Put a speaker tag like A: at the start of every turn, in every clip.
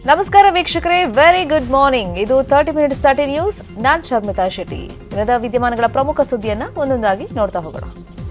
A: ನಮಸ್ಕಾರ ವೀಕ್ಷಕರೇ very good morning ಇದು ತರ್ಟಿ ಮಿನಿಟ್ಸ್ ತರ್ಟಿ ನ್ಯೂಸ್ ನಾನ್ ಶರ್ಮಿತಾ ಶೆಟ್ಟಿ ದಿನದ ವಿದ್ಯಮಾನಗಳ ಪ್ರಮುಖ ಸುದ್ದಿಯನ್ನ ಒಂದೊಂದಾಗಿ ನೋಡ್ತಾ ಹೋಗೋಣ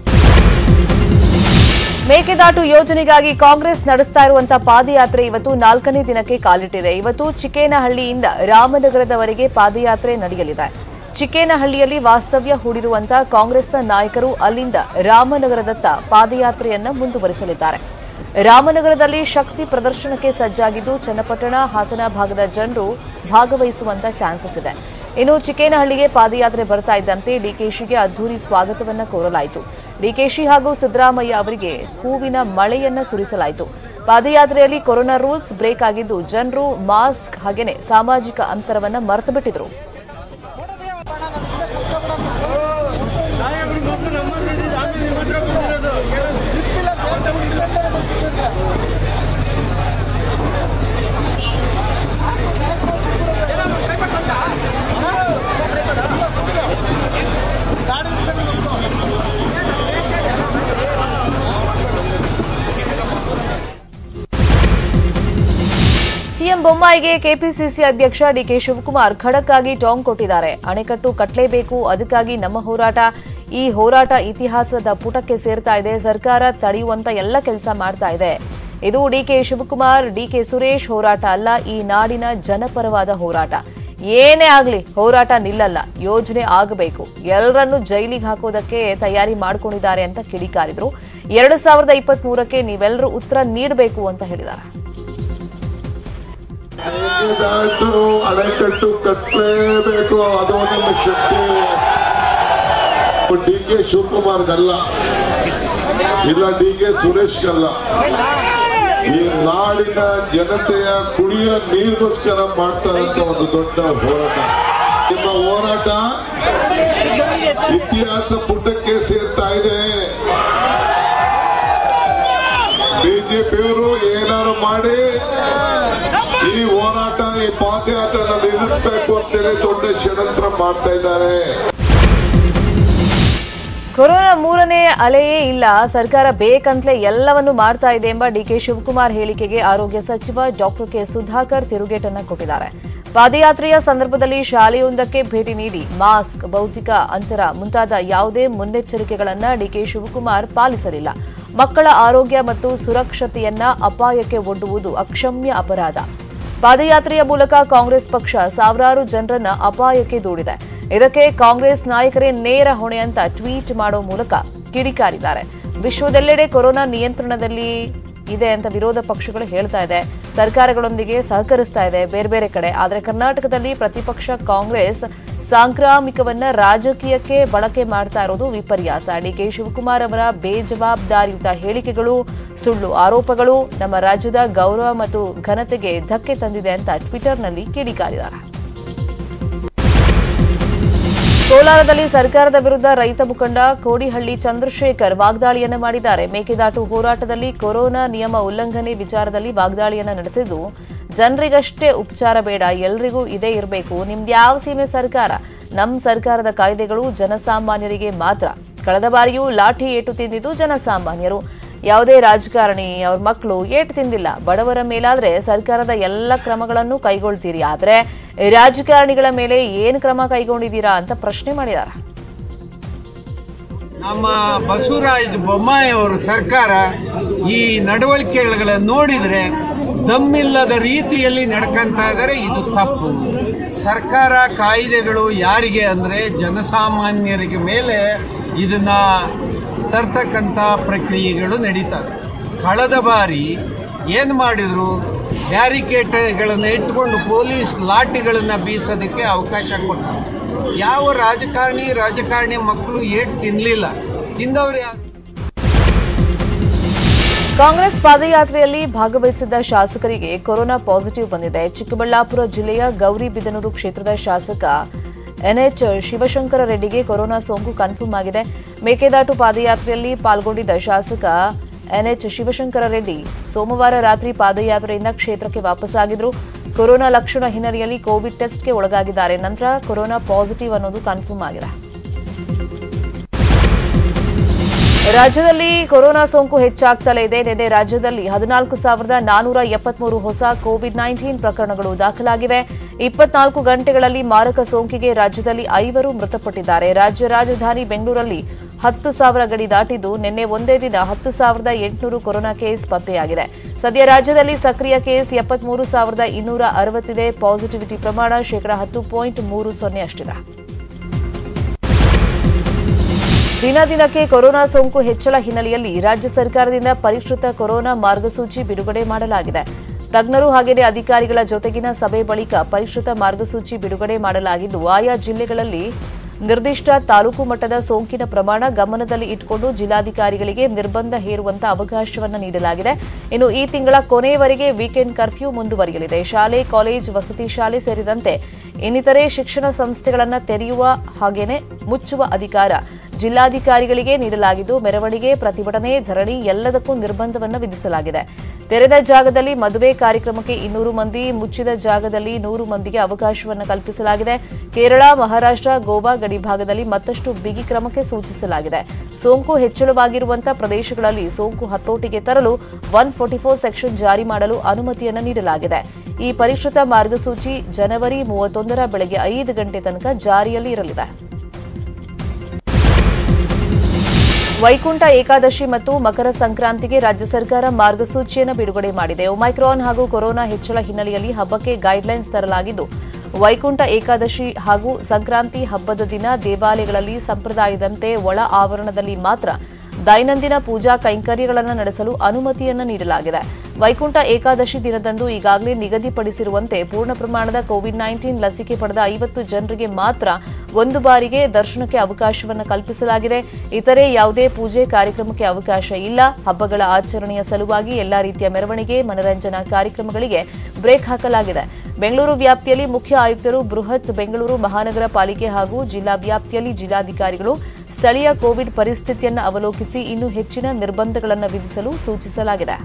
A: ಮೇಕೆದಾಟು ಯೋಜನೆಗಾಗಿ ಕಾಂಗ್ರೆಸ್ ನಡೆಸ್ತಾ ಇರುವಂತಹ ಪಾದಯಾತ್ರೆ ಇವತ್ತು ನಾಲ್ಕನೇ ದಿನಕ್ಕೆ ಕಾಲಿಟ್ಟಿದೆ ಇವತ್ತು ಚಿಕ್ಕೇನಹಳ್ಳಿಯಿಂದ ರಾಮನಗರದವರೆಗೆ ಪಾದಯಾತ್ರೆ ನಡೆಯಲಿದೆ ಚಿಕ್ಕೇನಹಳ್ಳಿಯಲ್ಲಿ ವಾಸ್ತವ್ಯ ಹೂಡಿರುವಂತಹ ಕಾಂಗ್ರೆಸ್ನ ನಾಯಕರು ಅಲ್ಲಿಂದ ರಾಮನಗರದತ್ತ ಪಾದಯಾತ್ರೆಯನ್ನ ಮುಂದುವರಿಸಲಿದ್ದಾರೆ ರಾಮನಗರದಲ್ಲಿ ಶಕ್ತಿ ಪ್ರದರ್ಶನಕ್ಕೆ ಸಜ್ಜಾಗಿದ್ದು ಚನ್ನಪಟ್ಟಣ ಹಾಸನ ಭಾಗದ ಜನರು ಭಾಗವಹಿಸುವಂತ ಚಾನ್ಸಸ್ ಇದೆ ಇನ್ನು ಚಿಕ್ಕೇನಹಳ್ಳಿಗೆ ಪಾದಯಾತ್ರೆ ಬರ್ತಾ ಇದ್ದಂತೆ ಡಿಕೆಶಿಗೆ ಅದ್ದೂರಿ ಸ್ವಾಗತವನ್ನ ಕೋರಲಾಯಿತು ಡಿಕೆಶಿ ಹಾಗೂ ಸಿದ್ದರಾಮಯ್ಯ ಅವರಿಗೆ ಹೂವಿನ ಮಳೆಯನ್ನ ಸುರಿಸಲಾಯಿತು ಪಾದಯಾತ್ರೆಯಲ್ಲಿ ಕೊರೋನಾ ರೂಲ್ಸ್ ಬ್ರೇಕ್ ಆಗಿದ್ದು ಜನರು ಮಾಸ್ಕ್ ಹಾಗೇನೆ ಸಾಮಾಜಿಕ ಅಂತರವನ್ನ ಮರೆತು ಬಿಟ್ಟಿದ್ರು ಸಿಎಂ ಬೊಮ್ಮಾಯಿಗೆ ಕೆಪಿಸಿಸಿ ಅಧ್ಯಕ್ಷ ಡಿಕೆ ಶಿವಕುಮಾರ್ ಖಡಕ್ ಆಗಿ ಟಾಂಗ್ ಕೊಟ್ಟಿದ್ದಾರೆ ಅಣೆಕಟ್ಟು ಕಟ್ಟಲೇಬೇಕು ಅದಕ್ಕಾಗಿ ನಮ್ಮ ಹೋರಾಟ ಈ ಹೋರಾಟ ಇತಿಹಾಸದ ಪುಟಕ್ಕೆ ಸೇರ್ತಾ ಇದೆ ಸರ್ಕಾರ ತಡೆಯುವಂತ ಎಲ್ಲ ಕೆಲಸ ಮಾಡ್ತಾ ಇದೆ ಇದು ಡಿಕೆ ಶಿವಕುಮಾರ್ ಡಿಕೆ ಸುರೇಶ್ ಹೋರಾಟ ಅಲ್ಲ ಈ ನಾಡಿನ ಜನಪರವಾದ ಹೋರಾಟ ಏನೇ ಆಗ್ಲಿ ಹೋರಾಟ ನಿಲ್ಲಲ್ಲ ಯೋಜನೆ ಆಗಬೇಕು ಎಲ್ಲರನ್ನೂ ಜೈಲಿಗೆ ಹಾಕೋದಕ್ಕೆ ತಯಾರಿ ಮಾಡ್ಕೊಂಡಿದ್ದಾರೆ ಅಂತ ಕಿಡಿಕಾರಿದ್ರು ಎರಡು ಸಾವಿರದ ಇಪ್ಪತ್ತ್ ಮೂರಕ್ಕೆ ನೀವೆಲ್ಲರೂ ಉತ್ತರ ನೀಡಬೇಕು ಅಂತ ಹೇಳಿದ್ದಾರೆ
B: ಮೇಕೆದಾಟು ಅಣೆಕಟ್ಟು ಕಟ್ಟಲೇಬೇಕು ಅದು ನಮ್ಮ ಶಕ್ತಿ ಡಿ ಕೆ ಶಿವಕುಮಾರ್ಗಲ್ಲ ಇಲ್ಲ ಡಿ ಕೆ ಸುರೇಶ್ಗಲ್ಲ ಈ ನಾಡಿನ ಜನತೆಯ ಕುಡಿಯೋ ನೀರಿಗೋಸ್ಕರ ಮಾಡ್ತಾರಂತ ಒಂದು ದೊಡ್ಡ ಹೋರಾಟ ನಿಮ್ಮ ಹೋರಾಟ ಇತಿಹಾಸ ಪುಟಕ್ಕೆ ಸೇರ್ತಾ ಇದೆ ಬಿಜೆಪಿಯವರು ಏನಾರು ಮಾಡಿ ಈ ಹೋರಾಟ ಈ ಪಾದಯಾತ್ರೆನ ನಿಲ್ಲಿಸಬೇಕು ಅಂತೇಳಿ ದೊಡ್ಡ ಷಡ್ಯಂತ್ರ ಮಾಡ್ತಾ ಇದ್ದಾರೆ
A: ಕೊರೋನಾ ಮೂರನೇ ಅಲೆಯೇ ಇಲ್ಲ ಸರ್ಕಾರ ಬೇಕಂತಲೇ ಎಲ್ಲವನ್ನು ಮಾಡ್ತಾ ಇದೆ ಎಂಬ ಡಿಕೆ ಶಿವಕುಮಾರ್ ಹೇಳಿಕೆಗೆ ಆರೋಗ್ಯ ಸಚಿವ ಡಾಕ್ಟರ್ ಕೆ ಸುಧಾಕರ್ ತಿರುಗೇಟನ್ನ ಕೊಟ್ಟಿದ್ದಾರೆ ಪಾದಯಾತ್ರೆಯ ಸಂದರ್ಭದಲ್ಲಿ ಶಾಲೆಯೊಂದಕ್ಕೆ ಭೇಟಿ ನೀಡಿ ಮಾಸ್ಕ್ ಭೌತಿಕ ಅಂತರ ಮುಂತಾದ ಯಾವುದೇ ಮುನ್ನೆಚ್ಚರಿಕೆಗಳನ್ನ ಡಿಕೆ ಶಿವಕುಮಾರ್ ಪಾಲಿಸಲಿಲ್ಲ ಮಕ್ಕಳ ಆರೋಗ್ಯ ಮತ್ತು ಸುರಕ್ಷತೆಯನ್ನ ಅಪಾಯಕ್ಕೆ ಒಡ್ಡುವುದು ಅಕ್ಷಮ್ಯ ಅಪರಾಧ ಪಾದಯಾತ್ರೆಯ ಮೂಲಕ ಕಾಂಗ್ರೆಸ್ ಪಕ್ಷ ಸಾವಿರಾರು ಜನರನ್ನ ಅಪಾಯಕ್ಕೆ ದೂಡಿದೆ ಇದಕ್ಕೆ ಕಾಂಗ್ರೆಸ್ ನಾಯಕರೇ ನೇರ ಹೊಣೆ ಅಂತ ಟ್ವೀಟ್ ಮಾಡೋ ಮೂಲಕ ಕಿಡಿಕಾರಿದ್ದಾರೆ ವಿಶ್ವದೆಲ್ಲೆಡೆ ಕೊರೋನಾ ನಿಯಂತ್ರಣದಲ್ಲಿ ಇದೆ ಅಂತ ವಿರೋಧ ಪಕ್ಷಗಳು ಹೇಳ್ತಾ ಇದೆ ಸರ್ಕಾರಗಳೊಂದಿಗೆ ಸಹಕರಿಸ್ತಾ ಇದೆ ಬೇರೆ ಬೇರೆ ಕಡೆ ಆದರೆ ಕರ್ನಾಟಕದಲ್ಲಿ ಪ್ರತಿಪಕ್ಷ ಕಾಂಗ್ರೆಸ್ ಸಾಂಕ್ರಾಮಿಕವನ್ನ ರಾಜಕೀಯಕ್ಕೆ ಬಳಕೆ ಮಾಡ್ತಾ ಇರೋದು ವಿಪರ್ಯಾಸ ಡಿಕೆ ಶಿವಕುಮಾರ್ ಅವರ ಬೇಜವಾಬ್ದಾರಿಯುತ ಹೇಳಿಕೆಗಳು ಸುಳ್ಳು ಆರೋಪಗಳು ನಮ್ಮ ರಾಜ್ಯದ ಗೌರವ ಮತ್ತು ಘನತೆಗೆ ಧಕ್ಕೆ ತಂದಿದೆ ಅಂತ ಟ್ವಿಟರ್ನಲ್ಲಿ ಕಿಡಿಕಾರಿದ್ದಾರೆ ಕೋಲಾರದಲ್ಲಿ ಸರ್ಕಾರದ ವಿರುದ್ಧ ರೈತ ಮುಖಂಡ ಕೋಡಿಹಳ್ಳಿ ಚಂದ್ರಶೇಖರ್ ವಾಗ್ದಾಳಿಯನ್ನ ಮಾಡಿದ್ದಾರೆ ಮೇಕೆದಾಟು ಹೋರಾಟದಲ್ಲಿ ಕೊರೋನಾ ನಿಯಮ ಉಲ್ಲಂಘನೆ ವಿಚಾರದಲ್ಲಿ ವಾಗ್ದಾಳಿಯನ್ನ ನಡೆಸಿದ್ದು ಜನರಿಗಷ್ಟೇ ಉಪಚಾರ ಬೇಡ ಎಲ್ರಿಗೂ ಇದೇ ಇರಬೇಕು ನಿಮ್ದ್ಯಾವ ಸೀಮೆ ಸರ್ಕಾರ ನಮ್ ಸರ್ಕಾರದ ಕಾಯ್ದೆಗಳು ಜನಸಾಮಾನ್ಯರಿಗೆ ಮಾತ್ರ ಕಳೆದ ಬಾರಿಯೂ ಲಾಠಿ ಏಟು ತಿಂದಿದ್ದು ಜನಸಾಮಾನ್ಯರು ಯಾವುದೇ ರಾಜಕಾರಣಿ ಅವ್ರ ಮಕ್ಕಳು ಏಟು ತಿಂದಿಲ್ಲ ಬಡವರ ಮೇಲಾದ್ರೆ ಸರ್ಕಾರದ ಎಲ್ಲ ಕ್ರಮಗಳನ್ನು ಕೈಗೊಳ್ತೀರಿ ಆದ್ರೆ ರಾಜಕಾರಣಿಗಳ ಮೇಲೆ ಏನು ಕ್ರಮ ಕೈಗೊಂಡಿದ್ದೀರಾ ಅಂತ ಪ್ರಶ್ನೆ ಮಾಡಿದ್ದಾರೆ
C: ನಮ್ಮ ಬಸವರಾಜ ಬೊಮ್ಮಾಯಿ ಅವರ ಸರ್ಕಾರ ಈ ನಡವಳಿಕೆಗಳನ್ನು ನೋಡಿದರೆ ದಮ್ಮಿಲ್ಲದ ರೀತಿಯಲ್ಲಿ ನಡ್ಕೊಂತ ಇದ್ದಾರೆ ಇದು ತಪ್ಪು ಸರ್ಕಾರ ಕಾಯ್ದೆಗಳು ಯಾರಿಗೆ ಅಂದರೆ ಜನಸಾಮಾನ್ಯರಿಗೆ ಮೇಲೆ ಇದನ್ನ ತರ್ತಕ್ಕಂಥ ಪ್ರಕ್ರಿಯೆಗಳು ನಡೀತವೆ ಕಳೆದ ಬಾರಿ ಏನು ಮಾಡಿದರು ಬ್ಯಾರಿಕೇಡ್ಗಳನ್ನು ಇಟ್ಕೊಂಡು ಪೊಲೀಸ್ ಲಾಠಿಗಳನ್ನು ಬೀಸೋದಕ್ಕೆ ಅವಕಾಶ ಕೊಟ್ಟರು ಯಾವ ರಾಜಕಾರಣಿ ರಾಜಕಾರಣಿ ಮಕ್ಕಳು ಏಟ್ ತಿನ್ನಲಿಲ್ಲ ತಿಂದವ್ರು ಯಾರು
A: ಕಾಂಗ್ರೆಸ್ ಪಾದಯಾತ್ರೆಯಲ್ಲಿ ಭಾಗವಹಿಸಿದ್ದ ಶಾಸಕರಿಗೆ ಕೊರೋನಾ ಪಾಸಿಟಿವ್ ಬಂದಿದೆ ಚಿಕ್ಕಬಳ್ಳಾಪುರ ಜಿಲ್ಲೆಯ ಗೌರಿಬಿದನೂರು ಕ್ಷೇತ್ರದ ಶಾಸಕ ಎನ್ಎಚ್ ಶಿವಶಂಕರ ರೆಡ್ಡಿಗೆ ಕೊರೋನಾ ಸೋಂಕು ಕನ್ಫರ್ಮ್ ಆಗಿದೆ ಮೇಕೆದಾಟು ಪಾದಯಾತ್ರೆಯಲ್ಲಿ ಪಾಲ್ಗೊಂಡಿದ್ದ ಶಾಸಕ ಎನ್ಎಚ್ ಶಿವಶಂಕರ ರೆಡ್ಡಿ ಸೋಮವಾರ ರಾತ್ರಿ ಪಾದಯಾತ್ರೆಯಿಂದ ಕ್ಷೇತ್ರಕ್ಕೆ ವಾಪಸ್ಸಾಗಿದ್ರು ಕೊರೋನಾ ಲಕ್ಷಣ ಹಿನ್ನೆಲೆಯಲ್ಲಿ ಕೋವಿಡ್ ಟೆಸ್ಟ್ಗೆ ಒಳಗಾಗಿದ್ದಾರೆ ನಂತರ ಕೊರೋನಾ ಪಾಸಿಟಿವ್ ಅನ್ನೋದು ಕನ್ಫರ್ಮ್ ಆಗಿದೆ ರಾಜ್ಯದಲ್ಲಿ ಕೊರೋನಾ ಸೋಂಕು ಹೆಚ್ಚಾಗ್ತಲೇ ಇದೆ ನಿನ್ನೆ ರಾಜ್ಯದಲ್ಲಿ ಹದಿನಾಲ್ಕು ಸಾವಿರದ ನಾನೂರ ಎಪ್ಪತ್ಮೂರು ಹೊಸ ಕೋವಿಡ್ ನೈನ್ಟೀನ್ ಪ್ರಕರಣಗಳು ದಾಖಲಾಗಿವೆ ಇಪ್ಪತ್ನಾಲ್ಕು ಗಂಟೆಗಳಲ್ಲಿ ಮಾರಕ ಸೋಂಕಿಗೆ ರಾಜ್ಯದಲ್ಲಿ ಐವರು ಮೃತಪಟ್ಟಿದ್ದಾರೆ ರಾಜ್ಯ ರಾಜಧಾನಿ ಬೆಂಗಳೂರಲ್ಲಿ ಹತ್ತು ಸಾವಿರ ಗಡಿ ದಾಟಿದ್ದು ನಿನ್ನೆ ಒಂದೇ ದಿನ ಹತ್ತು ಸಾವಿರದ ಎಂಟುನೂರು ಕೊರೋನಾ ಕೇಸ್ ಪತ್ತೆಯಾಗಿದೆ ಸದ್ಯ ರಾಜ್ಯದಲ್ಲಿ ಸಕ್ರಿಯ ಕೇಸ್ ಎಪ್ಪತ್ಮೂರು ಸಾವಿರದ ಇನ್ನೂರ ಅರವತ್ತಿದೆ ಪಾಸಿಟಿವಿಟಿ ಪ್ರಮಾಣ ಶೇಕಡಾ ಹತ್ತು ಪಾಯಿಂಟ್ ಮೂರು ಸೊನ್ನೆ ಅಷ್ಟಿದೆ ದಿನ ದಿನಕ್ಕೆ ಕೊರೋನಾ ಸೋಂಕು ಹೆಚ್ಚಳ ಹಿನ್ನೆಲೆಯಲ್ಲಿ ರಾಜ್ಯ ಸರ್ಕಾರದಿಂದ ಪರಿಷ್ಕೃತ ಕೊರೋನಾ ಮಾರ್ಗಸೂಚಿ ಬಿಡುಗಡೆ ಮಾಡಲಾಗಿದೆ ತಜ್ಞರು ಹಾಗೆಯೇ ಅಧಿಕಾರಿಗಳ ಜೊತೆಗಿನ ಸಭೆ ಬಳಿಕ ಪರಿಷ್ಕೃತ ಮಾರ್ಗಸೂಚಿ ಬಿಡುಗಡೆ ಮಾಡಲಾಗಿದ್ದು ಆಯಾ ಜಿಲ್ಲೆಗಳಲ್ಲಿ ನಿರ್ದಿಷ್ಟ ತಾಲೂಕು ಮಟ್ಟದ ಸೋಂಕಿನ ಪ್ರಮಾಣ ಗಮನದಲ್ಲಿ ಇಟ್ಟುಕೊಂಡು ಜಿಲ್ಲಾಧಿಕಾರಿಗಳಿಗೆ ನಿರ್ಬಂಧ ಹೇರುವಂತ ಅವಕಾಶವನ್ನು ನೀಡಲಾಗಿದೆ ಇನ್ನು ಈ ತಿಂಗಳ ಕೊನೆಯವರೆಗೆ ವೀಕೆಂಡ್ ಕರ್ಫ್ಯೂ ಮುಂದುವರಿಯಲಿದೆ ಶಾಲೆ ಕಾಲೇಜ್ ವಸತಿ ಶಾಲೆ ಸೇರಿದಂತೆ ಇನ್ನಿತರೆ ಶಿಕ್ಷಣ ಸಂಸ್ಥೆಗಳನ್ನು ತೆರೆಯುವ ಹಾಗೇನೆ ಮುಚ್ಚುವ ಅಧಿಕಾರ ಜಿಲ್ಲಾಧಿಕಾರಿಗಳಿಗೆ ನೀಡಲಾಗಿದ್ದು ಮೆರವಣಿಗೆ ಪ್ರತಿಭಟನೆ ಧರಣಿ ಎಲ್ಲದಕ್ಕೂ ನಿರ್ಬಂಧವನ್ನು ವಿಧಿಸಲಾಗಿದೆ ತೆರೆದ ಜಾಗದಲ್ಲಿ ಮದುವೆ ಕಾರ್ಯಕ್ರಮಕ್ಕೆ ಇನ್ನೂರು ಮಂದಿ ಮುಚ್ಚಿದ ಜಾಗದಲ್ಲಿ ನೂರು ಮಂದಿಗೆ ಅವಕಾಶವನ್ನು ಕಲ್ಪಿಸಲಾಗಿದೆ ಕೇರಳ ಮಹಾರಾಷ್ಟ್ರ ಗೋವಾ ಗಡಿಭಾಗದಲ್ಲಿ ಮತ್ತಷ್ಟು ಬಿಗಿ ಕ್ರಮಕ್ಕೆ ಸೂಚಿಸಲಾಗಿದೆ ಸೋಂಕು ಹೆಚ್ಚಳವಾಗಿರುವಂತಹ ಪ್ರದೇಶಗಳಲ್ಲಿ ಸೋಂಕು ಹತೋಟಿಗೆ ತರಲು ಒನ್ ಫೋರ್ಟಿ ಫೋರ್ ಸೆಕ್ಷನ್ ಜಾರಿ ಮಾಡಲು ಅನುಮತಿಯನ್ನು ನೀಡಲಾಗಿದೆ ಈ ಪರಿಷ್ಕೃತ ಮಾರ್ಗಸೂಚಿ ಜನವರಿ ಮೂವತ್ತೊಂದರ ಬೆಳಗ್ಗೆ ಐದು ಗಂಟೆ ತನಕ ಜಾರಿಯಲ್ಲಿ ಇರಲಿದೆ ವೈಕುಂಠ ಏಕಾದಶಿ ಮತ್ತು ಮಕರ ಸಂಕ್ರಾಂತಿಗೆ ರಾಜ್ಯ ಸರ್ಕಾರ ಮಾರ್ಗಸೂಚಿಯನ್ನು ಬಿಡುಗಡೆ ಮಾಡಿದೆ ಒಮೈಕ್ರಾನ್ ಹಾಗೂ ಕೊರೋನಾ ಹೆಚ್ಚಳ ಹಿನ್ನೆಲೆಯಲ್ಲಿ ಹಬ್ಬಕ್ಕೆ ಗೈಡ್ಲೈನ್ಸ್ ತರಲಾಗಿದ್ದು ವೈಕುಂಠ ಏಕಾದಶಿ ಹಾಗೂ ಸಂಕ್ರಾಂತಿ ಹಬ್ಬದ ದಿನ ದೇವಾಲಯಗಳಲ್ಲಿ ಸಂಪ್ರದಾಯದಂತೆ ಒಳ ಆವರಣದಲ್ಲಿ ಮಾತ್ರ ದೈನಂದಿನ ಪೂಜಾ ಕೈಂಕರ್ಯಗಳನ್ನು ನಡೆಸಲು ಅನುಮತಿಯನ್ನು ನೀಡಲಾಗಿದೆ ವೈಕುಂಠ ಏಕಾದಶಿ ದಿನದಂದು ಈಗಾಗಲೇ ನಿಗದಿಪಡಿಸಿರುವಂತೆ ಪೂರ್ಣ ಪ್ರಮಾಣದ ಕೋವಿಡ್ ನೈನ್ಟೀನ್ ಲಸಿಕೆ ಪಡೆದ ಐವತ್ತು ಜನರಿಗೆ ಮಾತ್ರ ಒಂದು ಬಾರಿಗೆ ದರ್ಶನಕ್ಕೆ ಅವಕಾಶವನ್ನು ಕಲ್ಪಿಸಲಾಗಿದೆ ಇತರೆ ಯಾವುದೇ ಪೂಜೆ ಕಾರ್ಯಕ್ರಮಕ್ಕೆ ಅವಕಾಶ ಇಲ್ಲ ಹಬ್ಬಗಳ ಆಚರಣೆಯ ಸಲುವಾಗಿ ಎಲ್ಲಾ ರೀತಿಯ ಮೆರವಣಿಗೆ ಮನರಂಜನಾ ಕಾರ್ಯಕ್ರಮಗಳಿಗೆ ಬ್ರೇಕ್ ಹಾಕಲಾಗಿದೆ ಬೆಂಗಳೂರು ವ್ಯಾಪ್ತಿಯಲ್ಲಿ ಮುಖ್ಯ ಆಯುಕ್ತರು ಬೃಹತ್ ಬೆಂಗಳೂರು ಮಹಾನಗರ ಪಾಲಿಕೆ ಹಾಗೂ ಜಿಲ್ಲಾ ವ್ಯಾಪ್ತಿಯಲ್ಲಿ ಜಿಲ್ಲಾಧಿಕಾರಿಗಳು ಸ್ಥಳೀಯ ಕೋವಿಡ್ ಪರಿಸ್ಥಿತಿಯನ್ನು ಅವಲೋಕಿಸಿ ಇನ್ನೂ ಹೆಚ್ಚಿನ ನಿರ್ಬಂಧಗಳನ್ನು ವಿಧಿಸಲು ಸೂಚಿಸಲಾಗಿದೆ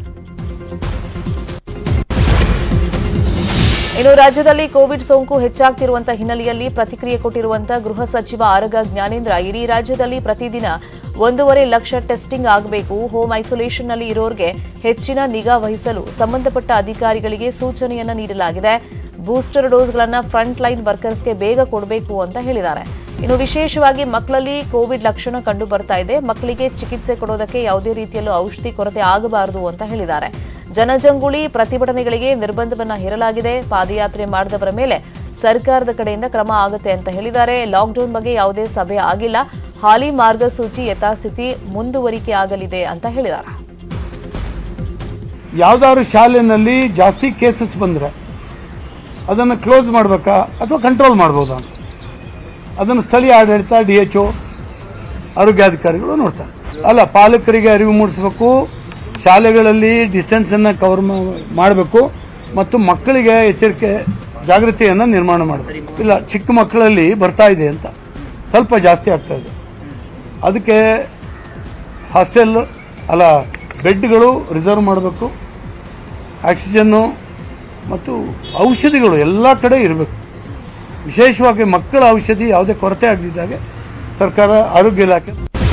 A: ಇನ್ನು ರಾಜ್ಯದಲ್ಲಿ ಕೋವಿಡ್ ಸೋಂಕು ಹೆಚ್ಚಾಗ್ತಿರುವಂತಹ ಹಿನ್ನೆಲೆಯಲ್ಲಿ ಪ್ರತಿಕ್ರಿಯೆ ಕೊಟ್ಟಿರುವಂತಹ ಗೃಹ ಸಚಿವ ಆರಗ ಜ್ಞಾನೇಂದ್ರ ಇಡೀ ರಾಜ್ಯದಲ್ಲಿ ಪ್ರತಿದಿನ ಒಂದೂವರೆ ಲಕ್ಷ ಟೆಸ್ಟಿಂಗ್ ಆಗಬೇಕು ಹೋಮ್ ಐಸೋಲೇಷನ್ನಲ್ಲಿ ಇರೋರಿಗೆ ಹೆಚ್ಚಿನ ನಿಗಾ ವಹಿಸಲು ಸಂಬಂಧಪಟ್ಟ ಅಧಿಕಾರಿಗಳಿಗೆ ಸೂಚನೆಯನ್ನ ನೀಡಲಾಗಿದೆ ಬೂಸ್ಟರ್ ಡೋಸ್ಗಳನ್ನು ಫ್ರಂಟ್ ಲೈನ್ ವರ್ಕರ್ಸ್ಗೆ ಬೇಗ ಕೊಡಬೇಕು ಅಂತ ಹೇಳಿದ್ದಾರೆ ಇನ್ನು ವಿಶೇಷವಾಗಿ ಮಕ್ಕಳಲ್ಲಿ ಕೋವಿಡ್ ಲಕ್ಷಣ ಕಂಡು ಬರ್ತಾ ಇದೆ ಮಕ್ಕಳಿಗೆ ಚಿಕಿತ್ಸೆ ಕೊಡೋದಕ್ಕೆ ಯಾವುದೇ ರೀತಿಯಲ್ಲೂ ಔಷಧಿ ಕೊರತೆ ಆಗಬಾರದು ಅಂತ ಹೇಳಿದ್ದಾರೆ ಜನಜಂಗುಳಿ ಪ್ರತಿಭಟನೆಗಳಿಗೆ ನಿರ್ಬಂಧವನ್ನ ಹೇರಲಾಗಿದೆ ಪಾದಯಾತ್ರೆ ಮಾಡಿದವರ ಮೇಲೆ ಸರ್ಕಾರದ ಕಡೆಯಿಂದ ಕ್ರಮ ಆಗುತ್ತೆ ಅಂತ ಹೇಳಿದ್ದಾರೆ ಲಾಕ್ಡೌನ್ ಬಗ್ಗೆ ಯಾವುದೇ ಸಭೆ ಆಗಿಲ್ಲ ಹಾಲಿ ಮಾರ್ಗಸೂಚಿ ಯಥಾಸ್ಥಿತಿ ಮುಂದುವರಿಕೆ ಆಗಲಿದೆ ಅಂತ ಹೇಳಿದ್ದಾರೆ
D: ಯಾವ್ದಾದ್ರು ಶಾಲೆನಲ್ಲಿ ಜಾಸ್ತಿ ಕೇಸಸ್ ಬಂದರೆ ಅದನ್ನು ಕ್ಲೋಸ್ ಮಾಡಬೇಕಾ ಅಥವಾ ಕಂಟ್ರೋಲ್ ಮಾಡ್ಬೋದಾ ಅದನ್ನು ಸ್ಥಳೀಯ ಆಡಳಿತ ಡಿ ಎಚ್ ಒ ಆರೋಗ್ಯಾಧಿಕಾರಿಗಳು ನೋಡ್ತಾರೆ ಅಲ್ಲ ಪಾಲಕರಿಗೆ ಅರಿವು ಮೂಡಿಸಬೇಕು ಶಾಲೆಗಳಲ್ಲಿ ಡಿಸ್ಟೆನ್ಸನ್ನು ಕವರ್ ಮಾಡಬೇಕು ಮತ್ತು ಮಕ್ಕಳಿಗೆ ಎಚ್ಚರಿಕೆ ಜಾಗೃತಿಯನ್ನು ನಿರ್ಮಾಣ ಮಾಡಬೇಕು ಇಲ್ಲ ಚಿಕ್ಕ ಮಕ್ಕಳಲ್ಲಿ ಬರ್ತಾ ಇದೆ ಅಂತ ಸ್ವಲ್ಪ ಜಾಸ್ತಿ ಆಗ್ತಾ ಇದೆ ಅದಕ್ಕೆ ಹಾಸ್ಟೆಲ್ ಅಲ್ಲ ಬೆಡ್ಗಳು ರಿಸರ್ವ್ ಮಾಡಬೇಕು ಆಕ್ಸಿಜನ್ನು ಮತ್ತು ಔಷಧಿಗಳು ಎಲ್ಲ ಕಡೆ ಇರಬೇಕು ವಿಶೇಷವಾಗಿ ಮಕ್ಕಳ ಔಷಧಿ ಯಾವುದೇ ಕೊರತೆ ಆಗದಿದ್ದಾಗೆ ಸರ್ಕಾರ ಆರೋಗ್ಯ ಇಲಾಖೆ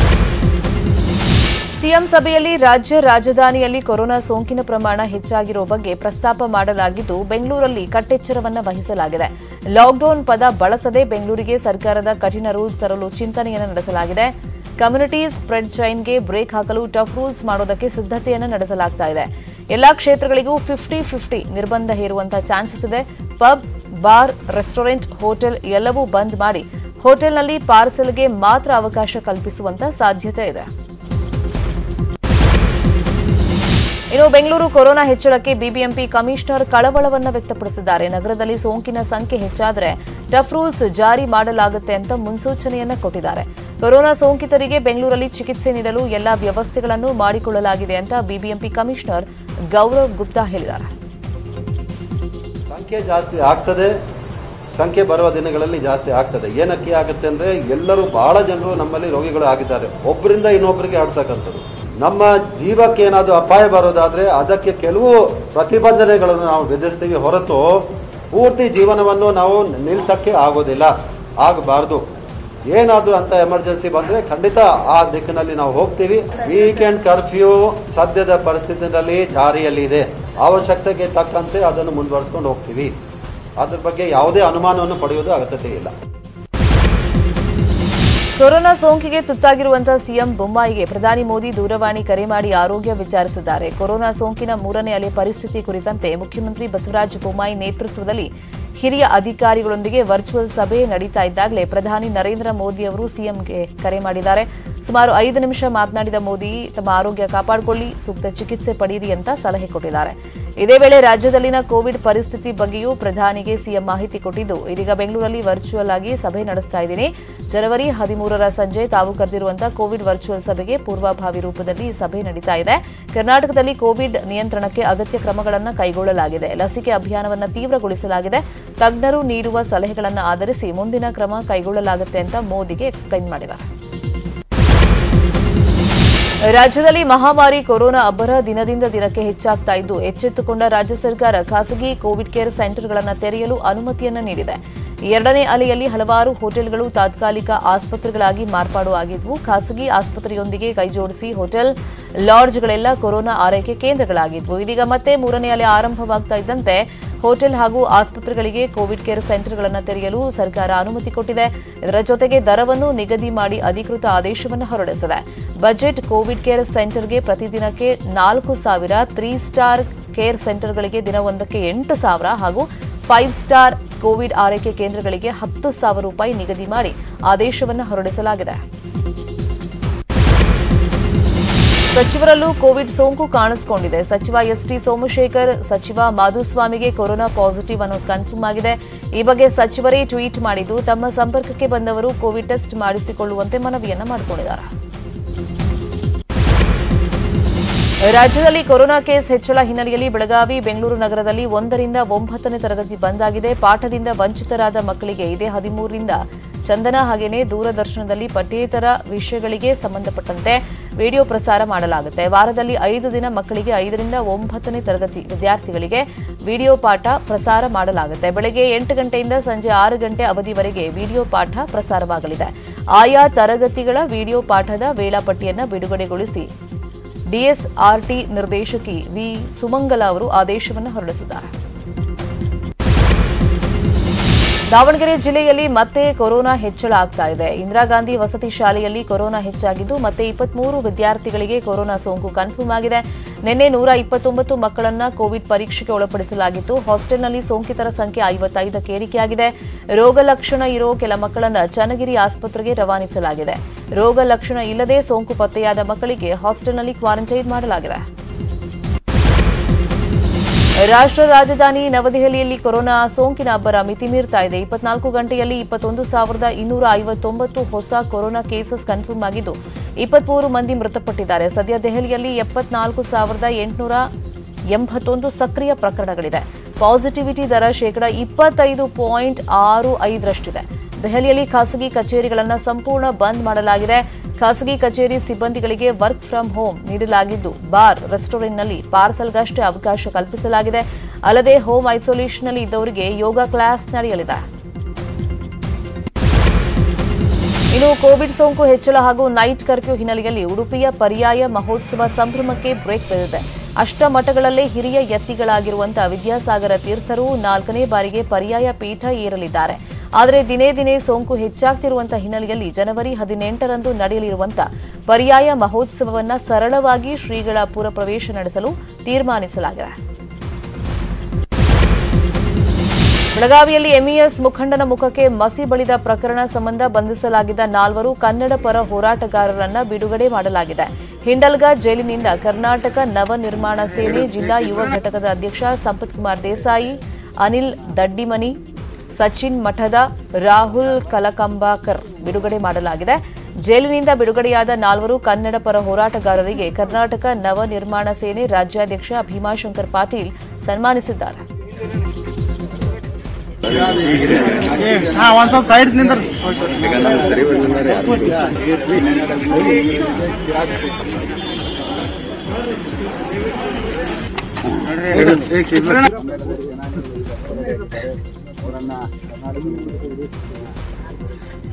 A: ಸಿಎಂ ಸಭೆಯಲ್ಲಿ ರಾಜ್ಯ ರಾಜಧಾನಿಯಲ್ಲಿ ಕೊರೋನಾ ಸೋಂಕಿನ ಪ್ರಮಾಣ ಹೆಚ್ಚಾಗಿರುವ ಬಗ್ಗೆ ಪ್ರಸ್ತಾಪ ಮಾಡಲಾಗಿದ್ದು ಬೆಂಗಳೂರಲ್ಲಿ ಕಟ್ಟೆಚ್ಚರವನ್ನ ವಹಿಸಲಾಗಿದೆ ಲಾಕ್ಡೌನ್ ಪದ ಬಳಸದೆ ಬೆಂಗಳೂರಿಗೆ ಸರ್ಕಾರದ ಕಠಿಣ ರೂಲ್ಸ್ ತರಲು ಚಿಂತನೆಯನ್ನು ನಡೆಸಲಾಗಿದೆ ಕಮ್ಯುನಿಟಿ ಸ್ಪ್ರೆಡ್ ಚೈನ್ಗೆ ಬ್ರೇಕ್ ಹಾಕಲು ಟಫ್ ರೂಲ್ಸ್ ಮಾಡೋದಕ್ಕೆ ಸಿದ್ಧತೆಯನ್ನು ನಡೆಸಲಾಗ್ತಾ ಇದೆ ಎಲ್ಲಾ ಕ್ಷೇತ್ರಗಳಿಗೂ ಫಿಫ್ಟಿ ಫಿಫ್ಟಿ ನಿರ್ಬಂಧ ಹೇರುವಂತಹ ಚಾನ್ಸಸ್ ಇದೆ ಪಬ್ ಬಾರ್ ರೆಸ್ಟೋರೆಂಟ್ ಹೋಟೆಲ್ ಎಲ್ಲವೂ ಬಂದ್ ಮಾಡಿ ಹೋಟೆಲ್ನಲ್ಲಿ ಪಾರ್ಸೆಲ್ಗೆ ಮಾತ್ರ ಅವಕಾಶ ಕಲ್ಪಿಸುವಂತ ಸಾಧ್ಯತೆ ಇದೆ ಇನ್ನು ಬೆಂಗಳೂರು ಕೊರೋನಾ ಹೆಚ್ಚಳಕ್ಕೆ ಬಿಬಿಎಂಪಿ ಕಮಿಷನರ್ ಕಳವಳವನ್ನ ವ್ಯಕ್ತಪಡಿಸಿದ್ದಾರೆ ನಗರದಲ್ಲಿ ಸೋಂಕಿನ ಸಂಖ್ಯೆ ಹೆಚ್ಚಾದರೆ ಟಫ್ ರೂಲ್ಸ್ ಜಾರಿ ಮಾಡಲಾಗುತ್ತೆ ಅಂತ ಮುನ್ಸೂಚನೆಯನ್ನ ಕೊಟ್ಟಿದ್ದಾರೆ ಕೊರೋನಾ ಸೋಂಕಿತರಿಗೆ ಬೆಂಗಳೂರಲ್ಲಿ ಚಿಕಿತ್ಸೆ ನೀಡಲು ಎಲ್ಲಾ ವ್ಯವಸ್ಥೆಗಳನ್ನು ಮಾಡಿಕೊಳ್ಳಲಾಗಿದೆ ಅಂತ ಬಿಬಿಎಂಪಿ ಕಮಿಷನರ್ ಗೌರವ್ ಗುಪ್ತಾ ಹೇಳಿದ್ದಾರೆ
E: ಸಂಖ್ಯೆ ಜಾಸ್ತಿ ಆಗ್ತದೆ ಸಂಖ್ಯೆ ಬರುವ ದಿನಗಳಲ್ಲಿ ಜಾಸ್ತಿ ಆಗ್ತದೆ ಏನಕ್ಕೆ ಆಗುತ್ತೆ ಅಂದರೆ ಎಲ್ಲರೂ ಬಹಳ ಜನರು ನಮ್ಮಲ್ಲಿ ರೋಗಿಗಳು ಆಗಿದ್ದಾರೆ ಒಬ್ಬರಿಂದ ಇನ್ನೊಬ್ಬರಿಗೆ ಹರಡ್ತಕ್ಕಂಥದ್ದು ನಮ್ಮ ಜೀವಕ್ಕೆ ಏನಾದರೂ ಅಪಾಯ ಬರೋದಾದರೆ ಅದಕ್ಕೆ ಕೆಲವು ಪ್ರತಿಬಂಧನೆಗಳನ್ನು ನಾವು ವಿಧಿಸ್ತೀವಿ ಹೊರತು ಪೂರ್ತಿ ಜೀವನವನ್ನು ನಾವು ನಿಲ್ಲಿಸೋಕ್ಕೆ ಆಗೋದಿಲ್ಲ ಆಗಬಾರ್ದು ಏನಾದರೂ ಅಂತ ಎಮರ್ಜೆನ್ಸಿ ಬಂದರೆ ಖಂಡಿತ ಆ ದಿಕ್ಕಿನಲ್ಲಿ ನಾವು ಹೋಗ್ತೀವಿ ವೀಕೆಂಡ್ ಕರ್ಫ್ಯೂ ಸದ್ಯದ ಪರಿಸ್ಥಿತಿನಲ್ಲಿ ಜಾರಿಯಲ್ಲಿದೆ ಅವಶ್ಯಕತೆಗೆ ತಕ್ಕಂತೆ ಅದನ್ನು ಮುಂದುವರಿಸ್ಕೊಂಡು ಹೋಗ್ತೀವಿ ಅದ್ರ ಬಗ್ಗೆ ಯಾವುದೇ ಅನುಮಾನವನ್ನು ಪಡೆಯುವುದು ಅಗತ್ಯತೆ ಇಲ್ಲ
A: ಕೊರೋನಾ ಸೋಂಕಿಗೆ ತುತ್ತಾಗಿರುವಂತಹ ಸಿಎಂ ಬೊಮ್ಮಾಯಿಗೆ ಪ್ರಧಾನಿ ಮೋದಿ ದೂರವಾಣಿ ಕರೆ ಮಾಡಿ ಆರೋಗ್ಯ ವಿಚಾರಿಸಿದ್ದಾರೆ ಕೊರೋನಾ ಸೋಂಕಿನ ಮೂರನೇ ಅಲೆ ಪರಿಸ್ಥಿತಿ ಕುರಿತಂತೆ ಮುಖ್ಯಮಂತ್ರಿ ಬಸವರಾಜ ಬೊಮ್ಮಾಯಿ ನೇತೃತ್ವದಲ್ಲಿ ಹಿರಿಯ ಅಧಿಕಾರಿಗಳೊಂದಿಗೆ ವರ್ಚುವಲ್ ಸಭೆ ನಡೀತಾ ಇದ್ದಾಗಲೇ ಪ್ರಧಾನಿ ನರೇಂದ್ರ ಮೋದಿ ಅವರು ಸಿಎಂಗೆ ಕರೆ ಮಾಡಿದ್ದಾರೆ ಸುಮಾರು ಐದು ನಿಮಿಷ ಮಾತನಾಡಿದ ಮೋದಿ ತಮ್ಮ ಆರೋಗ್ಯ ಕಾಪಾಡಿಕೊಳ್ಳಿ ಸೂಕ್ತ ಚಿಕಿತ್ಸೆ ಪಡೆಯಿರಿ ಅಂತ ಸಲಹೆ ಕೊಟ್ಟಿದ್ದಾರೆ ಇದೇ ವೇಳೆ ರಾಜ್ಯದಲ್ಲಿನ ಕೋವಿಡ್ ಪರಿಸ್ಥಿತಿ ಬಗ್ಗೆಯೂ ಪ್ರಧಾನಿಗೆ ಸಿಎಂ ಮಾಹಿತಿ ಕೊಟ್ಟಿದ್ದು ಇದೀಗ ಬೆಂಗಳೂರಲ್ಲಿ ವರ್ಚುವಲ್ ಆಗಿ ಸಭೆ ನಡೆಸ್ತಾ ಇದ್ದೀನಿ ಜನವರಿ ಹದಿಮೂರರ ಸಂಜೆ ತಾವು ಕರೆದಿರುವಂತಹ ಕೋವಿಡ್ ವರ್ಚುವಲ್ ಸಭೆಗೆ ಪೂರ್ವಭಾವಿ ರೂಪದಲ್ಲಿ ಈ ಸಭೆ ನಡೀತಾ ಇದೆ ಕರ್ನಾಟಕದಲ್ಲಿ ಕೋವಿಡ್ ನಿಯಂತ್ರಣಕ್ಕೆ ಅಗತ್ಯ ಕ್ರಮಗಳನ್ನು ಕೈಗೊಳ್ಳಲಾಗಿದೆ ಲಸಿಕೆ ಅಭಿಯಾನವನ್ನು ತೀವ್ರಗೊಳಿಸಲಾಗಿದೆ ತಜ್ಞರು ನೀಡುವ ಸಲಹೆಗಳನ್ನು ಆಧರಿಸಿ ಮುಂದಿನ ಕ್ರಮ ಕೈಗೊಳ್ಳಲಾಗುತ್ತೆ ಅಂತ ಮೋದಿಗೆ ಎಕ್ಸ್ಪ್ಲೈನ್ ಮಾಡಿದ್ದಾರೆ ರಾಜ್ಯದಲ್ಲಿ ಮಹಾಮಾರಿ ಕೊರೋನಾ ಅಬ್ಬರ ದಿನದಿಂದ ದಿನಕ್ಕೆ ಹೆಚ್ಚಾಗ್ತಾ ಇದ್ದು ಎಚ್ಚೆತ್ತುಕೊಂಡ ರಾಜ್ಯ ಸರ್ಕಾರ ಖಾಸಗಿ ಕೋವಿಡ್ ಕೇರ್ ಸೆಂಟರ್ಗಳನ್ನು ತೆರೆಯಲು ಅನುಮತಿಯನ್ನು ನೀಡಿದೆ ಎರಡನೇ ಅಲೆಯಲ್ಲಿ ಹಲವಾರು ಹೋಟೆಲ್ಗಳು ತಾತ್ಕಾಲಿಕ ಆಸ್ಪತ್ರೆಗಳಾಗಿ ಮಾರ್ಪಾಡು ಆಗಿದ್ವು ಖಾಸಗಿ ಆಸ್ಪತ್ರೆಯೊಂದಿಗೆ ಕೈಜೋಡಿಸಿ ಹೋಟೆಲ್ ಲಾಡ್ಜ್ಗಳೆಲ್ಲ ಕೊರೋನಾ ಆರೈಕೆ ಕೇಂದ್ರಗಳಾಗಿದ್ವು ಇದೀಗ ಮತ್ತೆ ಮೂರನೇ ಅಲೆ ಆರಂಭವಾಗ್ತಾ ಇದ್ದಂತೆ ಹೋಟೆಲ್ ಹಾಗೂ ಆಸ್ಪತ್ರೆಗಳಿಗೆ ಕೋವಿಡ್ ಕೇರ್ ಸೆಂಟರ್ಗಳನ್ನು ತೆರೆಯಲು ಸರ್ಕಾರ ಅನುಮತಿ ಕೊಟ್ಟಿದೆ ಇದರ ಜೊತೆಗೆ ದರವನ್ನು ನಿಗದಿ ಮಾಡಿ ಅಧಿಕೃತ ಆದೇಶವನ್ನು ಹೊರಡಿಸಿದೆ ಬಜೆಟ್ ಕೋವಿಡ್ ಕೇರ್ ಸೆಂಟರ್ಗೆ ಪ್ರತಿದಿನಕ್ಕೆ ನಾಲ್ಕು ಸಾವಿರ ತ್ರೀ ಸ್ಟಾರ್ ಕೇರ್ ಸೆಂಟರ್ಗಳಿಗೆ ದಿನವೊಂದಕ್ಕೆ ಎಂಟು ಸಾವಿರ ಹಾಗೂ ಫೈವ್ ಸ್ಟಾರ್ ಕೋವಿಡ್ ಆರೈಕೆ ಕೇಂದ್ರಗಳಿಗೆ ಹತ್ತು ಸಾವಿರ ರೂಪಾಯಿ ನಿಗದಿ ಮಾಡಿ ಆದೇಶವನ್ನು ಹೊರಡಿಸಲಾಗಿದೆ ಸಚಿವರಲ್ಲೂ ಕೋವಿಡ್ ಸೋಂಕು ಕಾಣಿಸಿಕೊಂಡಿದೆ ಸಚಿವ ಎಸ್ಟಿ ಸೋಮಶೇಖರ್ ಸಚಿವ ಮಾಧುಸ್ವಾಮಿಗೆ ಕೊರೋನಾ ಪಾಸಿಟಿವ್ ಅನ್ನೋದು ಕನ್ಫರ್ಮ್ ಆಗಿದೆ ಈ ಬಗ್ಗೆ ಸಚಿವರೇ ಟ್ವೀಟ್ ಮಾಡಿದ್ದು ತಮ್ಮ ಸಂಪರ್ಕಕ್ಕೆ ಬಂದವರು ಕೋವಿಡ್ ಟೆಸ್ಟ್ ಮಾಡಿಸಿಕೊಳ್ಳುವಂತೆ ಮನವಿಯನ್ನ ಮಾಡಿಕೊಂಡಿದ್ದಾರೆ ರಾಜ್ಯದಲ್ಲಿ ಕೊರೋನಾ ಕೇಸ್ ಹೆಚ್ಚಳ ಹಿನ್ನೆಲೆಯಲ್ಲಿ ಬೆಳಗಾವಿ ಬೆಂಗಳೂರು ನಗರದಲ್ಲಿ ಒಂದರಿಂದ ಒಂಬತ್ತನೇ ತರಗತಿ ಬಂದ್ ಆಗಿದೆ ಪಾಠದಿಂದ ವಂಚಿತರಾದ ಮಕ್ಕಳಿಗೆ ಇದೇ ಹದಿಮೂರರಿಂದ ಚಂದನ ಹಾಗೇನೆ ದೂರದರ್ಶನದಲ್ಲಿ ಪಠ್ಯೇತರ ವಿಷಯಗಳಿಗೆ ಸಂಬಂಧಪಟ್ಟಂತೆ ವಿಡಿಯೋ ಪ್ರಸಾರ ಮಾಡಲಾಗುತ್ತೆ ವಾರದಲ್ಲಿ ಐದು ದಿನ ಮಕ್ಕಳಿಗೆ ಐದರಿಂದ ಒಂಬತ್ತನೇ ತರಗತಿ ವಿದ್ಯಾರ್ಥಿಗಳಿಗೆ ವಿಡಿಯೋ ಪಾಠ ಪ್ರಸಾರ ಮಾಡಲಾಗುತ್ತೆ ಬೆಳಗ್ಗೆ ಎಂಟು ಗಂಟೆಯಿಂದ ಸಂಜೆ ಆರು ಗಂಟೆ ಅವಧಿವರೆಗೆ ವಿಡಿಯೋ ಪಾಠ ಪ್ರಸಾರವಾಗಲಿದೆ ಆಯಾ ತರಗತಿಗಳ ವಿಡಿಯೋ ಪಾಠದ ವೇಳಾಪಟ್ಟಿಯನ್ನು ಬಿಡುಗಡೆಗೊಳಿಸಿ ಡಿಎಸ್ಆರ್ಟಿ ನಿರ್ದೇಶಕಿ ವಿ ಸುಮಂಗಲ ಅವರು ಆದೇಶವನ್ನು ಹೊರಡಿಸಿದ್ದಾರೆ ದಾವಣಗೆರೆ ಜಿಲ್ಲೆಯಲ್ಲಿ ಮತ್ತೆ ಕೊರೋನಾ ಹೆಚ್ಚಳ ಆಗ್ತಾ ಇದೆ ಇಂದಿರಾ ಗಾಂಧಿ ವಸತಿ ಶಾಲೆಯಲ್ಲಿ ಕೊರೋನಾ ಹೆಚ್ಚಾಗಿದ್ದು ಮತ್ತೆ ಇಪ್ಪತ್ಮೂರು ವಿದ್ಯಾರ್ಥಿಗಳಿಗೆ ಕೊರೋನಾ ಸೋಂಕು ಕನ್ಫರ್ಮ್ ಆಗಿದೆ ನಿನ್ನೆ ನೂರ ಇಪ್ಪತ್ತೊಂಬತ್ತು ಮಕ್ಕಳನ್ನ ಕೋವಿಡ್ ಪರೀಕ್ಷೆಗೆ ಒಳಪಡಿಸಲಾಗಿತ್ತು ಹಾಸ್ಟೆಲ್ನಲ್ಲಿ ಸೋಂಕಿತರ ಸಂಖ್ಯೆ ಐವತ್ತೈದಕ್ಕೆ ಏರಿಕೆಯಾಗಿದೆ ರೋಗ ಲಕ್ಷಣ ಇರೋ ಕೆಲ ಮಕ್ಕಳನ್ನ ಚನ್ನಗಿರಿ ಆಸ್ಪತ್ರೆಗೆ ರವಾನಿಸಲಾಗಿದೆ ರೋಗ ಲಕ್ಷಣ ಇಲ್ಲದೆ ಸೋಂಕು ಪತ್ತೆಯಾದ ಮಕ್ಕಳಿಗೆ ಹಾಸ್ಟೆಲ್ನಲ್ಲಿ ಕ್ವಾರಂಟೈನ್ ಮಾಡಲಾಗಿದೆ ರಾಷ್ಟ್ರ ರಾಜಧಾನಿ ನವದೆಹಲಿಯಲ್ಲಿ ಕೊರೋನಾ ಸೋಂಕಿನ ಅಬ್ಬರ ಮಿತಿಮೀರ್ತಾ ಇದೆ ಇಪ್ಪತ್ನಾಲ್ಕು ಗಂಟೆಯಲ್ಲಿ ಇಪ್ಪತ್ತೊಂದು ಸಾವಿರದ ಇನ್ನೂರ ಐವತ್ತೊಂಬತ್ತು ಹೊಸ ಕೊರೋನಾ ಕೇಸಸ್ ಕನ್ಫರ್ಮ್ ಆಗಿದ್ದು ಇಪ್ಪತ್ಮೂರು ಮಂದಿ ಮೃತಪಟ್ಟಿದ್ದಾರೆ ಸದ್ಯ ದೆಹಲಿಯಲ್ಲಿ ಎಪ್ಪತ್ನಾಲ್ಕು ಸಾವಿರದ ಎಂಟುನೂರ ಎಂಬತ್ತೊಂದು ಸಕ್ರಿಯ ಪ್ರಕರಣಗಳಿದೆ ಪಾಸಿಟಿವಿಟಿ ದರ ಶೇಕಡ ಇಪ್ಪತ್ತೈದು ಪಾಯಿಂಟ್ ಆರು ಐದರಷ್ಟಿದೆ ದೆಹಲಿಯಲ್ಲಿ ಖಾಸಗಿ ಕಚೇರಿಗಳನ್ನು ಸಂಪೂರ್ಣ ಬಂದ್ ಮಾಡಲಾಗಿದೆ ಖಾಸಗಿ ಕಚೇರಿ ಸಿಬ್ಬಂದಿಗಳಿಗೆ ವರ್ಕ್ ಫ್ರಂ ಹೋಮ್ ನೀಡಲಾಗಿದ್ದು ಬಾರ್ ರೆಸ್ಟೋರೆಂಟ್ನಲ್ಲಿ ಪಾರ್ಸಲ್ಗಷ್ಟೇ ಅವಕಾಶ ಕಲ್ಪಿಸಲಾಗಿದೆ ಅಲ್ಲದೆ ಹೋಮ್ ಐಸೋಲೇಷನ್ನಲ್ಲಿ ಇದ್ದವರಿಗೆ ಯೋಗ ಕ್ಲಾಸ್ ನಡೆಯಲಿದೆ ಇನ್ನು ಕೋವಿಡ್ ಸೋಂಕು ಹೆಚ್ಚಳ ಹಾಗೂ ನೈಟ್ ಕರ್ಫ್ಯೂ ಹಿನ್ನೆಲೆಯಲ್ಲಿ ಉಡುಪಿಯ ಪರ್ಯಾಯ ಮಹೋತ್ಸವ ಸಂಭ್ರಮಕ್ಕೆ ಬ್ರೇಕ್ ಬಿದ್ದಿದೆ ಅಷ್ಟಮಠಗಳಲ್ಲೇ ಹಿರಿಯ ಯತಿಗಳಾಗಿರುವಂತಹ ವಿದ್ಯಾಸಾಗರ ತೀರ್ಥರು ನಾಲ್ಕನೇ ಬಾರಿಗೆ ಪರ್ಯಾಯ ಪೀಠ ಏರಲಿದ್ದಾರೆ ಆದರೆ ದಿನೇ ದಿನೇ ಸೋಂಕು ಹೆಚ್ಚಾಗ್ತಿರುವಂತಹ ಹಿನ್ನೆಲೆಯಲ್ಲಿ ಜನವರಿ ಹದಿನೆಂಟರಂದು ನಡೆಯಲಿರುವಂತಹ ಪರ್ಯಾಯ ಮಹೋತ್ಸವವನ್ನ ಸರಳವಾಗಿ ಶ್ರೀಗಳ ಪುರಪ್ರವೇಶ ನಡೆಸಲು ತೀರ್ಮಾನಿಸಲಾಗಿದೆ ಬೆಳಗಾವಿಯಲ್ಲಿ ಎಂಇಎಸ್ ಮುಖಂಡನ ಮುಖಕ್ಕೆ ಮಸಿ ಬಳಿದ ಪ್ರಕರಣ ಸಂಬಂಧ ಬಂಧಿಸಲಾಗಿದ್ದ ನಾಲ್ವರು ಕನ್ನಡ ಪರ ಹೋರಾಟಗಾರರನ್ನ ಬಿಡುಗಡೆ ಮಾಡಲಾಗಿದೆ ಹಿಂಡಲ್ಗ ಜೈಲಿನಿಂದ ಕರ್ನಾಟಕ ನವ ನಿರ್ಮಾಣ ಸೇನೆ ಜಿಲ್ಲಾ ಯುವ ಘಟಕದ ಅಧ್ಯಕ್ಷ ಸಂಪತ್ ಕುಮಾರ್ ದೇಸಾಯಿ ಅನಿಲ್ ದಡ್ಡಿಮನಿ ಸಚಿನ್ ಮಠದ ರಾಹುಲ್ ಕಲಕಂಬಾಕರ್ ಬಿಡುಗಡೆ ಮಾಡಲಾಗಿದೆ ಜೈಲಿನಿಂದ ಬಿಡುಗಡೆಯಾದ ನಾಲ್ವರು ಕನ್ನಡ ಪರ ಹೋರಾಟಗಾರರಿಗೆ ಕರ್ನಾಟಕ ನವ ನಿರ್ಮಾಣ ಸೇನೆ ರಾಜ್ಯಾಧ್ಯಕ್ಷ ಭೀಮಾಶಂಕರ್ ಪಾಟೀಲ್ ಸನ್ಮಾನಿಸಿದ್ದಾರೆ
F: ಒಂದ್ ಸ್ವಲ್ಪ ಸೈಡ್ ನಿಂದ್ರ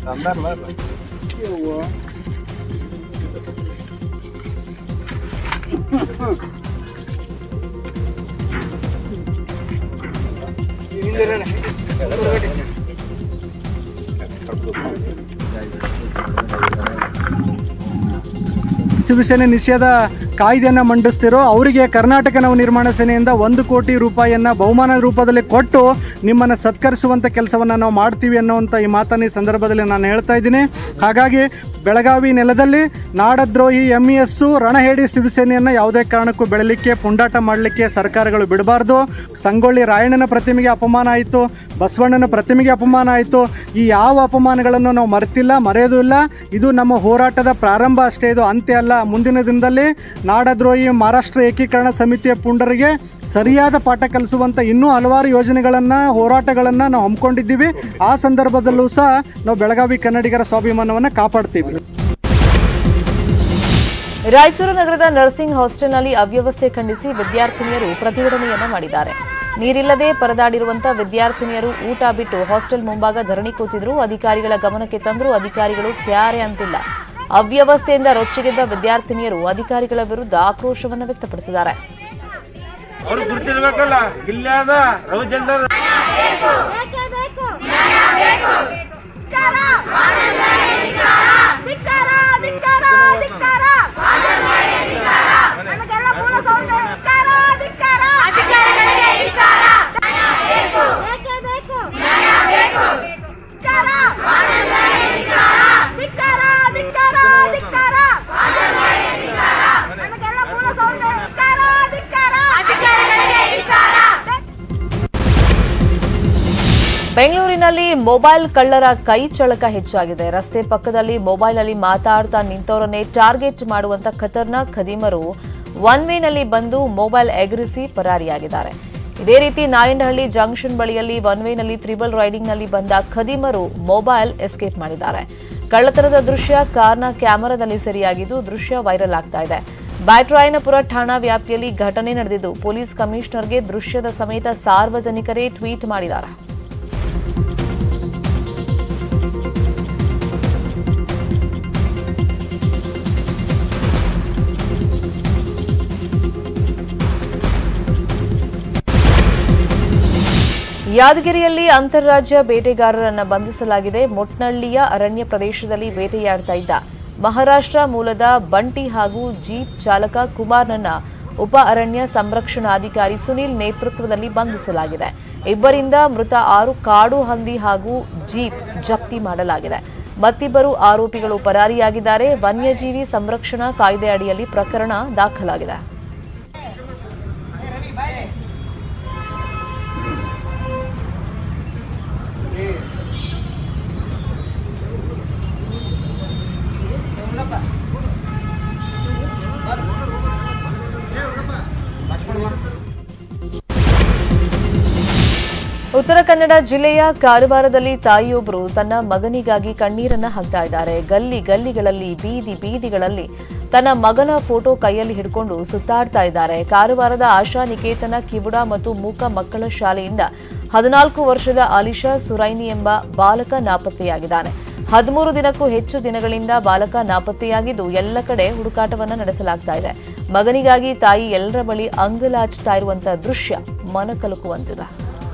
F: ಶಿವಸೇನೆ ನಿಷೇಧ ಕಾಯ್ದೆಯನ್ನು ಮಂಡಿಸ್ತಿರೋ ಅವರಿಗೆ ಕರ್ನಾಟಕ ನವ ನಿರ್ಮಾಣ ಸೇನೆಯಿಂದ ಒಂದು ಕೋಟಿ ರೂಪಾಯಿಯನ್ನು ಬಹುಮಾನ ರೂಪದಲ್ಲಿ ಕೊಟ್ಟು ನಿಮ್ಮನ್ನು ಸತ್ಕರಿಸುವಂಥ ಕೆಲಸವನ್ನು ನಾವು ಮಾಡ್ತೀವಿ ಅನ್ನುವಂಥ ಈ ಮಾತನ್ನು ಈ ಸಂದರ್ಭದಲ್ಲಿ ನಾನು ಹೇಳ್ತಾ ಇದ್ದೀನಿ ಹಾಗಾಗಿ ಬೆಳಗಾವಿ ನೆಲದಲ್ಲಿ ನಾಡದ್ರೋಹಿ ಎಂ ಇ ಎಸ್ಸು ರಣಹೇಡಿ ಶಿವಸೇನೆಯನ್ನು ಯಾವುದೇ ಕಾರಣಕ್ಕೂ ಬೆಳಲಿಕ್ಕೆ ಪುಂಡಾಟ ಮಾಡಲಿಕ್ಕೆ ಸರ್ಕಾರಗಳು ಬಿಡಬಾರ್ದು ಸಂಗೊಳ್ಳಿ ರಾಯಣ್ಣನ ಪ್ರತಿಮೆಗೆ ಅಪಮಾನ ಆಯಿತು ಬಸವಣ್ಣನ ಪ್ರತಿಮೆಗೆ ಅಪಮಾನ ಆಯಿತು ಈ ಯಾವ ಅಪಮಾನಗಳನ್ನು ನಾವು ಮರೆತಿಲ್ಲ ಮರೆಯೋದು ಇಲ್ಲ ಇದು ನಮ್ಮ ಹೋರಾಟದ ಪ್ರಾರಂಭ ಅಷ್ಟೇ ಇದು ಅಂತ್ಯ ಅಲ್ಲ ಮುಂದಿನ ದಿನದಲ್ಲಿ ನಾಡದ್ರೋಹಿ ಮಹಾರಾಷ್ಟ್ರ ಏಕೀಕರಣ ಸಮಿತಿಯ ಪುಂಡರಿಗೆ ಸರಿಯಾದ ಪಾಠ ಕಲಿಸುವಂಥ ಇನ್ನೂ ಹಲವಾರು ಯೋಜನೆಗಳನ್ನು ಹೋರಾಟಗಳನ್ನು ನಾವು ಹಮ್ಮಿಕೊಂಡಿದ್ದೀವಿ ಆ ಸಂದರ್ಭದಲ್ಲೂ ಸಹ ನಾವು ಬೆಳಗಾವಿ ಕನ್ನಡಿಗರ ಸ್ವಾಭಿಮಾನವನ್ನು ಕಾಪಾಡ್ತೀವಿ
A: ರಾಯಚೂರು ನಗರದ ನರ್ಸಿಂಗ್ ಹಾಸ್ಟೆಲ್ನಲ್ಲಿ ಅವ್ಯವಸ್ಥೆ ಖಂಡಿಸಿ ವಿದ್ಯಾರ್ಥಿನಿಯರು ಪ್ರತಿಭಟನೆಯನ್ನ ಮಾಡಿದ್ದಾರೆ ನೀರಿಲ್ಲದೆ ಪರದಾಡಿರುವಂತಹ ವಿದ್ಯಾರ್ಥಿನಿಯರು ಊಟ ಬಿಟ್ಟು ಹಾಸ್ಟೆಲ್ ಮುಂಭಾಗ ಧರಣಿ ಕೂತಿದ್ರು ಅಧಿಕಾರಿಗಳ ಗಮನಕ್ಕೆ ತಂದರೂ ಅಧಿಕಾರಿಗಳು ಕ್ಯಾರೆ ಅಂತಿಲ್ಲ ಅವ್ಯವಸ್ಥೆಯಿಂದ ರೊಚ್ಚಿಗೆದ್ದ ವಿದ್ಯಾರ್ಥಿನಿಯರು ಅಧಿಕಾರಿಗಳ ವಿರುದ್ಧ ಆಕ್ರೋಶವನ್ನು ವ್ಯಕ್ತಪಡಿಸಿದ್ದಾರೆ
G: ಅವ್ರು ಗುರ್ತಿರ್ಬೇಕಲ್ಲ ಇಲ್ಲಾದ ರವಿಚಂದ್ರ
A: ಬೆಂಗಳೂರಿನಲ್ಲಿ ಮೊಬೈಲ್ ಕಳ್ಳರ ಕೈ ಚಳಕ ಹೆಚ್ಚಾಗಿದೆ ರಸ್ತೆ ಪಕ್ಕದಲ್ಲಿ ಮೊಬೈಲ್ನಲ್ಲಿ ಮಾತಾಡ್ತಾ ನಿಂತವರನ್ನೇ ಟಾರ್ಗೆಟ್ ಮಾಡುವಂತ ಖತರ್ನಾಕ್ ಖದೀಮರು ಒನ್ ವೇನಲ್ಲಿ ಬಂದು ಮೊಬೈಲ್ ಎಗರಿಸಿ ಪರಾರಿಯಾಗಿದ್ದಾರೆ ಇದೇ ರೀತಿ ನಾಯಂಡಹಳ್ಳಿ ಜಂಕ್ಷನ್ ಬಳಿಯಲ್ಲಿ ಒನ್ ವೇನಲ್ಲಿ ತ್ರಿಬಲ್ ರೈಡಿಂಗ್ನಲ್ಲಿ ಬಂದ ಖದೀಮರು ಮೊಬೈಲ್ ಎಸ್ಕೇಪ್ ಮಾಡಿದ್ದಾರೆ ಕಳ್ಳತನದ ದೃಶ್ಯ ಕಾರ್ನ ಕ್ಯಾಮೆರಾದಲ್ಲಿ ಸೆರೆಯಾಗಿದ್ದು ದೃಶ್ಯ ವೈರಲ್ ಆಗ್ತಾ ಇದೆ ಬ್ಯಾಟ್ರಾಯನಪುರ ಠಾಣಾ ವ್ಯಾಪ್ತಿಯಲ್ಲಿ ಘಟನೆ ನಡೆದಿದ್ದು ಪೊಲೀಸ್ ಕಮಿಷನರ್ಗೆ ದೃಶ್ಯದ ಸಮೇತ ಸಾರ್ವಜನಿಕರೇ ಟ್ವೀಟ್ ಮಾಡಿದ್ದಾರೆ ಯಾದಗಿರಿಯಲ್ಲಿ ಅಂತಾರಾಜ್ಯ ಬೇಟೆಗಾರರನ್ನ ಬಂಧಿಸಲಾಗಿದೆ ಮೊಟ್ನಳ್ಳಿಯ ಅರಣ್ಯ ಪ್ರದೇಶದಲ್ಲಿ ಬೇಟೆಯಾಡ್ತಾ ಇದ್ದ ಮಹಾರಾಷ್ಟ್ರ ಮೂಲದ ಬಂಟಿ ಹಾಗೂ ಜೀಪ್ ಚಾಲಕ ಕುಮಾರ್ನನ್ನ ಉಪ ಅರಣ್ಯ ಸಂರಕ್ಷಣಾಧಿಕಾರಿ ಸುನೀಲ್ ನೇತೃತ್ವದಲ್ಲಿ ಬಂಧಿಸಲಾಗಿದೆ ಇಬ್ಬರಿಂದ ಮೃತ ಆರು ಕಾಡು ಹಂದಿ ಹಾಗೂ ಜೀಪ್ ಜಪ್ತಿ ಮಾಡಲಾಗಿದೆ ಮತ್ತಿಬ್ಬರು ಆರೋಪಿಗಳು ಪರಾರಿಯಾಗಿದ್ದಾರೆ ವನ್ಯಜೀವಿ ಸಂರಕ್ಷಣಾ ಕಾಯ್ದೆ ಅಡಿಯಲ್ಲಿ ಪ್ರಕರಣ ದಾಖಲಾಗಿದೆ ಉತ್ತರ ಕನ್ನಡ ಜಿಲ್ಲೆಯ ಕಾರವಾರದಲ್ಲಿ ತಾಯಿಯೊಬ್ಬರು ತನ್ನ ಮಗನಿಗಾಗಿ ಕಣ್ಣೀರನ್ನ ಹಾಕ್ತಾ ಇದ್ದಾರೆ ಗಲ್ಲಿ ಗಲ್ಲಿಗಳಲ್ಲಿ ಬೀದಿ ಬೀದಿಗಳಲ್ಲಿ ತನ್ನ ಮಗನ ಫೋಟೋ ಕೈಯಲ್ಲಿ ಹಿಡ್ಕೊಂಡು ಸುತ್ತಾಡ್ತಾ ಇದ್ದಾರೆ ಕಾರವಾರದ ಆಶಾ ನಿಕೇತನ ಕಿವುಡ ಮತ್ತು ಮೂಕ ಮಕ್ಕಳ ಶಾಲೆಯಿಂದ ಹದಿನಾಲ್ಕು ವರ್ಷದ ಅಲಿಶಾ ಸುರೈನಿ ಎಂಬ ಬಾಲಕ ನಾಪತ್ತೆಯಾಗಿದ್ದಾನೆ ಹದಿಮೂರು ದಿನಕ್ಕೂ ಹೆಚ್ಚು ದಿನಗಳಿಂದ ಬಾಲಕ ನಾಪತ್ತೆಯಾಗಿದ್ದು ಎಲ್ಲ ಕಡೆ ಹುಡುಕಾಟವನ್ನ ನಡೆಸಲಾಗ್ತಾ ಇದೆ ಮಗನಿಗಾಗಿ ತಾಯಿ ಎಲ್ಲರ ಬಳಿ ಅಂಗಲಾಚ್ತಾ ಇರುವಂತಹ ದೃಶ್ಯ ಮನಕಲುಕುವಂತಿದೆ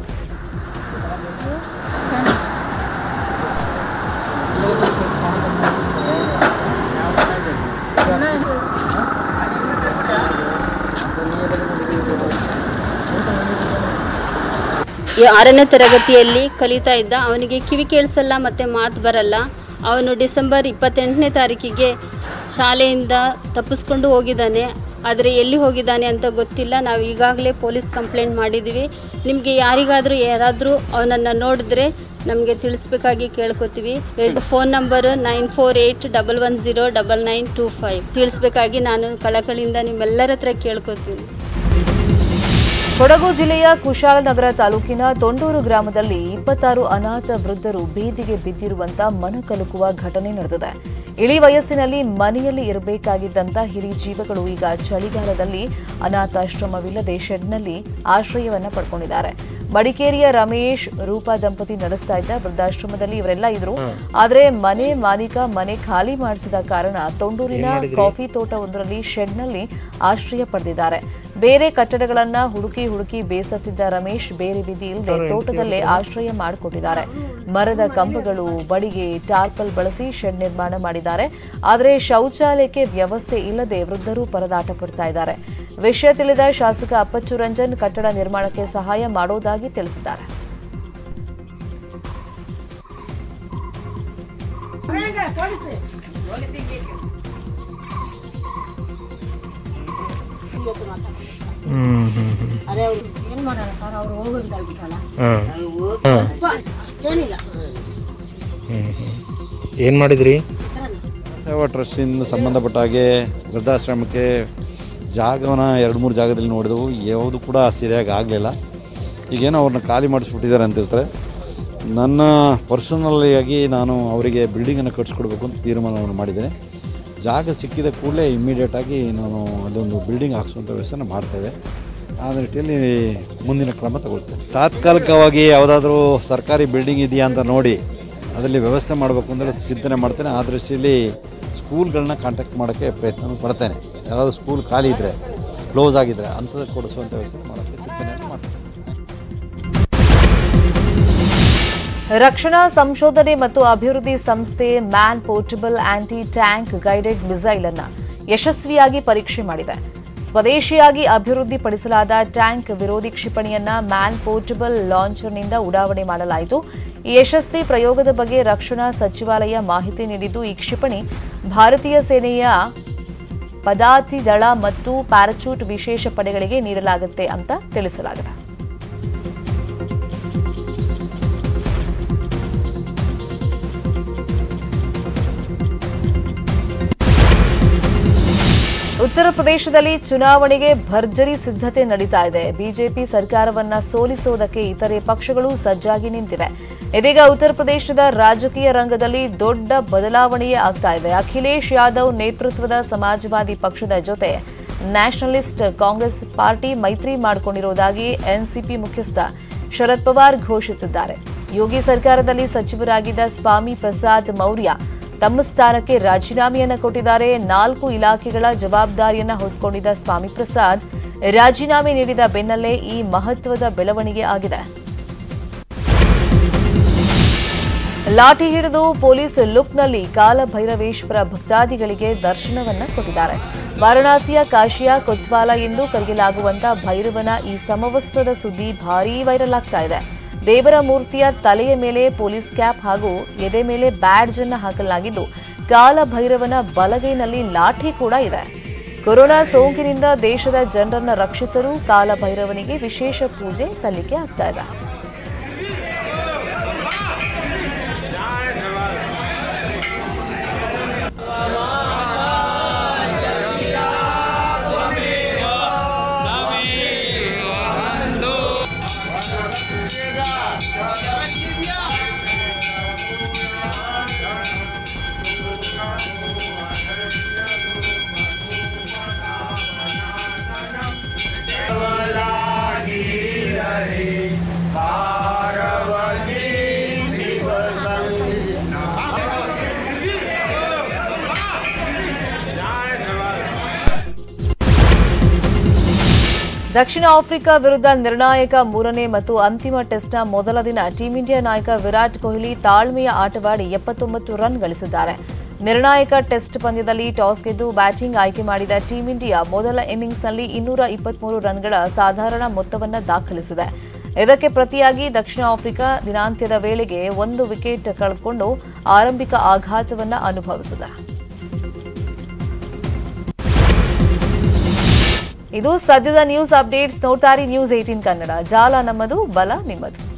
H: ಈ ಆರನೇ ತರಗತಿಯಲ್ಲಿ ಕಲಿತಾ ಇದ್ದ ಅವನಿಗೆ ಕಿವಿ ಕೇಳಿಸಲ್ಲ ಮತ್ತು ಮಾತು ಬರಲ್ಲ ಅವನು ಡಿಸೆಂಬರ್ ಇಪ್ಪತ್ತೆಂಟನೇ ತಾರೀಕಿಗೆ ಶಾಲೆಯಿಂದ ತಪ್ಪಿಸ್ಕೊಂಡು ಹೋಗಿದ್ದಾನೆ ಆದರೆ ಎಲ್ಲಿ ಹೋಗಿದ್ದಾನೆ ಅಂತ ಗೊತ್ತಿಲ್ಲ ನಾವು ಈಗಾಗಲೇ ಪೊಲೀಸ್ ಕಂಪ್ಲೇಂಟ್ ಮಾಡಿದ್ದೀವಿ ನಿಮಗೆ ಯಾರಿಗಾದರೂ ಯಾರಾದರೂ ಅವನನ್ನು ನೋಡಿದ್ರೆ ನಮಗೆ ತಿಳಿಸ್ಬೇಕಾಗಿ ಕೇಳ್ಕೊತೀವಿ ಎರಡು phone number nine four eight double one zero double nine two five ತಿಳಿಸ್ಬೇಕಾಗಿ ನಾನು ಕಳಕಳಿಯಿಂದ ನಿಮ್ಮೆಲ್ಲರ ಹತ್ರ ಕೇಳ್ಕೊತೀನಿ
A: ಕೊಡಗು ಜಿಲ್ಲೆಯ ಕುಶಾಲನಗರ ತಾಲೂಕಿನ ತೊಂಡೂರು ಗ್ರಾಮದಲ್ಲಿ ಇಪ್ಪತ್ತಾರು ಅನಾಥ ವೃದ್ಧರು ಬೀದಿಗೆ ಬಿದ್ದಿರುವಂತ ಮನಕಲುಕುವ ಘಟನೆ ನಡೆದಿದೆ ಇಳಿ ವಯಸ್ಸಿನಲ್ಲಿ ಮನೆಯಲ್ಲಿ ಇರಬೇಕಾಗಿದ್ದಂತ ಹಿರಿ ಜೀವಗಳು ಈಗ ಚಳಿಗಾಲದಲ್ಲಿ ಅನಾಥಾಶ್ರಮವಿಲ್ಲದೆ ಶೆಡ್ನಲ್ಲಿ ಆಶ್ರಯವನ್ನ ಪಡ್ಕೊಂಡಿದ್ದಾರೆ ಮಡಿಕೇರಿಯ ರಮೇಶ್ ರೂಪಾ ದಂಪತಿ ನಡೆಸ್ತಾ ಇದ್ದ ವೃದ್ಧಾಶ್ರಮದಲ್ಲಿ ಇವರೆಲ್ಲ ಇದ್ರು ಆದ್ರೆ ಮನೆ ಮಾಲೀಕ ಮನೆ ಖಾಲಿ ಮಾಡಿಸಿದ ಕಾರಣ ತೊಂಡೂರಿನ ಕಾಫಿ ತೋಟವೊಂದರಲ್ಲಿ ಶೆಡ್ನಲ್ಲಿ ಆಶ್ರಯ ಪಡೆದಿದ್ದಾರೆ ಬೇರೆ ಕಟ್ಟಡಗಳನ್ನ ಹುಡುಕಿ ಹುಡುಕಿ ಬೇಸತ್ತಿದ್ದ ರಮೇಶ್ ಬೇರೆ ವಿಧಿ ಇಲ್ಲದೆ ತೋಟದಲ್ಲೇ ಆಶ್ರಯ ಮಾಡಿಕೊಟ್ಟಿದ್ದಾರೆ ಮರದ ಕಂಬಗಳು ಬಡಿಗೆ ಟಾರ್ಪಲ್ ಬಳಸಿ ಶೆಡ್ ನಿರ್ಮಾಣ ಮಾಡಿದ್ದಾರೆ ಆದರೆ ಶೌಚಾಲಯಕ್ಕೆ ವ್ಯವಸ್ಥೆ ಇಲ್ಲದೆ ವೃದ್ಧರು ಪರದಾಟ ಪಡ್ತಾ ಇದ್ದಾರೆ ವಿಷಯ ತಿಳಿದ ಶಾಸಕ ಅಪ್ಪಚ್ಚು ರಂಜನ್ ಕಟ್ಟಡ ನಿರ್ಮಾಣಕ್ಕೆ ಸಹಾಯ ಮಾಡೋದಾಗಿ ತಿಳಿಸಿದ್ದಾರೆ
I: ಏನು ಮಾಡಿದ್ರಿ
J: ಸೇವಾ ಟ್ರಸ್ಟಿಂದ ಸಂಬಂಧಪಟ್ಟ ಹಾಗೆ ವೃದ್ಧಾಶ್ರಮಕ್ಕೆ ಜಾಗವನ್ನು ಎರಡು ಮೂರು ಜಾಗದಲ್ಲಿ ನೋಡಿದೆವು ಯಾವುದು ಕೂಡ ಸರಿಯಾಗಿ ಆಗಲಿಲ್ಲ ಈಗೇನೋ ಅವ್ರನ್ನ ಖಾಲಿ ಮಾಡಿಸ್ಬಿಟ್ಟಿದ್ದಾರೆ ಅಂತಿರ್ತಾರೆ ನನ್ನ ಪರ್ಸನಲಿಯಾಗಿ ನಾನು ಅವರಿಗೆ ಬಿಲ್ಡಿಂಗನ್ನು ಕಟ್ಸ್ಕೊಡ್ಬೇಕು ಅಂತ ತೀರ್ಮಾನವನ್ನು ಮಾಡಿದ್ದೇನೆ ಜಾಗ ಸಿಕ್ಕಿದ ಕೂಡಲೇ ಇಮ್ಮಿಡಿಯೇಟಾಗಿ ನಾನು ಅದೊಂದು ಬಿಲ್ಡಿಂಗ್ ಹಾಕ್ಸುವಂಥ ವ್ಯವಸ್ಥೆನ ಮಾಡ್ತೇವೆ ಆ ನಿಟ್ಟಿನಲ್ಲಿ ಮುಂದಿನ ಕ್ರಮ ತಗೊಳ್ತೇವೆ ತಾತ್ಕಾಲಿಕವಾಗಿ ಯಾವುದಾದ್ರೂ ಸರ್ಕಾರಿ ಬಿಲ್ಡಿಂಗ್ ಇದೆಯಾ ಅಂತ ನೋಡಿ ಅದರಲ್ಲಿ ವ್ಯವಸ್ಥೆ ಮಾಡಬೇಕು ಅಂದರೆ ಚಿಂತನೆ ಮಾಡ್ತೇನೆ ಆ ದೃಷ್ಟಿಯಲ್ಲಿ ಸ್ಕೂಲ್ಗಳನ್ನ ಕಾಂಟ್ಯಾಕ್ಟ್ ಮಾಡೋಕ್ಕೆ ಪ್ರಯತ್ನ ಪಡ್ತೇನೆ ಯಾರಾದರೂ ಸ್ಕೂಲ್ ಖಾಲಿ ಇದ್ದರೆ ಕ್ಲೋಸ್ ಆಗಿದ್ದರೆ ಅಂಥದ್ದು ಕೊಡಿಸುವಂಥ ವ್ಯವಸ್ಥೆ ಮಾಡೋಕ್ಕೆ ಚಿಂತನೆಯನ್ನು ಮಾಡ್ತೇನೆ
A: ರಕ್ಷಣಾ ಸಂಶೋಧನೆ ಮತ್ತು ಅಭಿವೃದ್ಧಿ ಸಂಸ್ಥೆ man portable anti tank guided missile ಅನ್ನ ಯಶಸ್ವಿಯಾಗಿ ಪರೀಕ್ಷೆ ಮಾಡಿದೆ ಸ್ವದೇಶಿಯಾಗಿ ಅಭಿವೃದ್ಧಿಪಡಿಸಲಾದ ಟ್ಯಾಂಕ್ ವಿರೋಧಿ ಕ್ಷಿಪಣಿಯನ್ನ ಮ್ಯಾನ್ ಪೋರ್ಟಬಲ್ ಲಾಂಚರ್ನಿಂದ ಉಡಾವಣೆ ಮಾಡಲಾಯಿತು ಈ ಯಶಸ್ವಿ ಪ್ರಯೋಗದ ಬಗ್ಗೆ ರಕ್ಷಣಾ ಸಚಿವಾಲಯ ಮಾಹಿತಿ ನೀಡಿದ್ದು ಈ ಕ್ಷಿಪಣಿ ಭಾರತೀಯ ಸೇನೆಯ ಪದಾತಿ ದಳ ಮತ್ತು ಪ್ಯಾರಾಚೂಟ್ ವಿಶೇಷ ಪಡೆಗಳಿಗೆ ನೀಡಲಾಗುತ್ತೆ ಅಂತ ತಿಳಿಸಲಾಗಿದೆ ಉತ್ತರ ಪ್ರದೇಶದಲ್ಲಿ ಚುನಾವಣೆಗೆ ಭರ್ಜರಿ ಸಿದ್ಧತೆ ನಡೀತಾ ಇದೆ ಬಿಜೆಪಿ ಸರ್ಕಾರವನ್ನ ಸೋಲಿಸುವುದಕ್ಕೆ ಇತರೆ ಪಕ್ಷಗಳು ಸಜ್ಜಾಗಿ ನಿಂತಿವೆ ಇದೀಗ ಉತ್ತರ ಪ್ರದೇಶದ ರಾಜಕೀಯ ರಂಗದಲ್ಲಿ ದೊಡ್ಡ ಬದಲಾವಣೆಯೇ ಆಗ್ತಾ ಇದೆ ಅಖಿಲೇಶ್ ಯಾದವ್ ನೇತೃತ್ವದ ಸಮಾಜವಾದಿ ಪಕ್ಷದ ಜೊತೆ ನ್ಯಾಷನಲಿಸ್ಟ್ ಕಾಂಗ್ರೆಸ್ ಪಾರ್ಟಿ ಮೈತ್ರಿ ಮಾಡಿಕೊಂಡಿರುವುದಾಗಿ ಎನ್ಸಿಪಿ ಮುಖ್ಯಸ್ಥ ಶರದ್ ಪವಾರ್ ಘೋಷಿಸಿದ್ದಾರೆ ಯೋಗಿ ಸರ್ಕಾರದಲ್ಲಿ ಸಚಿವರಾಗಿದ್ದ ಸ್ವಾಮಿ ಪ್ರಸಾದ್ ಮೌರ್ಯ ತಮ್ಮ ಸ್ಥಾನಕ್ಕೆ ರಾಜೀನಾಮೆಯನ್ನ ಕೊಟ್ಟಿದ್ದಾರೆ ನಾಲ್ಕು ಇಲಾಖೆಗಳ ಜವಾಬ್ದಾರಿಯನ್ನ ಹೊತ್ತುಕೊಂಡಿದ್ದ ಸ್ವಾಮಿ ಪ್ರಸಾದ್ ರಾಜೀನಾಮೆ ನೀಡಿದ ಬೆನ್ನಲ್ಲೇ ಈ ಮಹತ್ವದ ಬೆಳವಣಿಗೆ ಆಗಿದೆ ಲಾಠಿ ಹಿಡಿದು ಪೊಲೀಸ್ ಲುಕ್ನಲ್ಲಿ ಕಾಲಭೈರವೇಶ್ವರ ಭಕ್ತಾದಿಗಳಿಗೆ ದರ್ಶನವನ್ನ ಕೊಟ್ಟಿದ್ದಾರೆ ವಾರಣಾಸಿಯ ಕಾಶಿಯ ಕೊಚ್ವಾಲ ಎಂದು ಕರೆಯಲಾಗುವಂತ ಭೈರವನ ಈ ಸಮವಸ್ತ್ರದ ಸುದ್ದಿ ಭಾರೀ ವೈರಲ್ ಆಗ್ತಾ ಇದೆ ದೇವರ ಮೂರ್ತಿಯ ತಲೆಯ ಮೇಲೆ ಪೊಲೀಸ್ ಕ್ಯಾಪ್ ಹಾಗೂ ಎದೆ ಮೇಲೆ ಬ್ಯಾಡ್ಜ್ ಅನ್ನು ಹಾಕಲಾಗಿದ್ದು ಕಾಲಭೈರವನ ಬಲಗೈನಲ್ಲಿ ಲಾಠಿ ಕೂಡ ಇದೆ ಕೊರೋನಾ ಸೋಂಕಿನಿಂದ ದೇಶದ ಜನರನ್ನ ರಕ್ಷಿಸಲು ಕಾಲಭೈರವನಿಗೆ ವಿಶೇಷ ಪೂಜೆ ಸಲ್ಲಿಕೆ ಆಗ್ತಾ ಇದೆ ದಕ್ಷಿಣ ಆಫ್ರಿಕಾ ವಿರುದ್ಧ ನಿರ್ಣಾಯಕ ಮೂರನೇ ಮತ್ತು ಅಂತಿಮ ಟೆಸ್ಟ್ನ ಮೊದಲ ದಿನ ಟೀಂ ಇಂಡಿಯಾ ನಾಯಕ ವಿರಾಟ್ ಕೊಹ್ಲಿ ತಾಳ್ಮೆಯ ಆಟವಾಡಿ ಎಪ್ಪತ್ತೊಂಬತ್ತು ರನ್ ಗಳಿಸಿದ್ದಾರೆ ನಿರ್ಣಾಯಕ ಟೆಸ್ಟ್ ಪಂದ್ಯದಲ್ಲಿ ಟಾಸ್ ಗೆದ್ದು ಬ್ಯಾಟಿಂಗ್ ಆಯ್ಕೆ ಮಾಡಿದ ಟೀಂ ಇಂಡಿಯಾ ಮೊದಲ ಇನ್ನಿಂಗ್ಸ್ನಲ್ಲಿ ಇನ್ನೂರ ಇಪ್ಪತ್ಮೂರು ರನ್ಗಳ ಸಾಧಾರಣ ಮೊತ್ತವನ್ನು ದಾಖಲಿಸಿದೆ ಇದಕ್ಕೆ ಪ್ರತಿಯಾಗಿ ದಕ್ಷಿಣ ಆಫ್ರಿಕಾ ದಿನಾಂತ್ಯದ ವೇಳೆಗೆ ಒಂದು ವಿಕೆಟ್ ಕಳೆದುಕೊಂಡು ಆರಂಭಿಕ ಆಘಾತವನ್ನು ಅನುಭವಿಸಿದೆ ಇದು ಸದ್ಯದ ನ್ಯೂಸ್ ಅಪ್ಡೇಟ್ಸ್ ನೋಡ್ತಾರಿ ನ್ಯೂಸ್ ಏಟೀನ್ ಕನ್ನಡ ಜಾಲ ನಮ್ಮದು ಬಲ ನಿಮ್ಮದು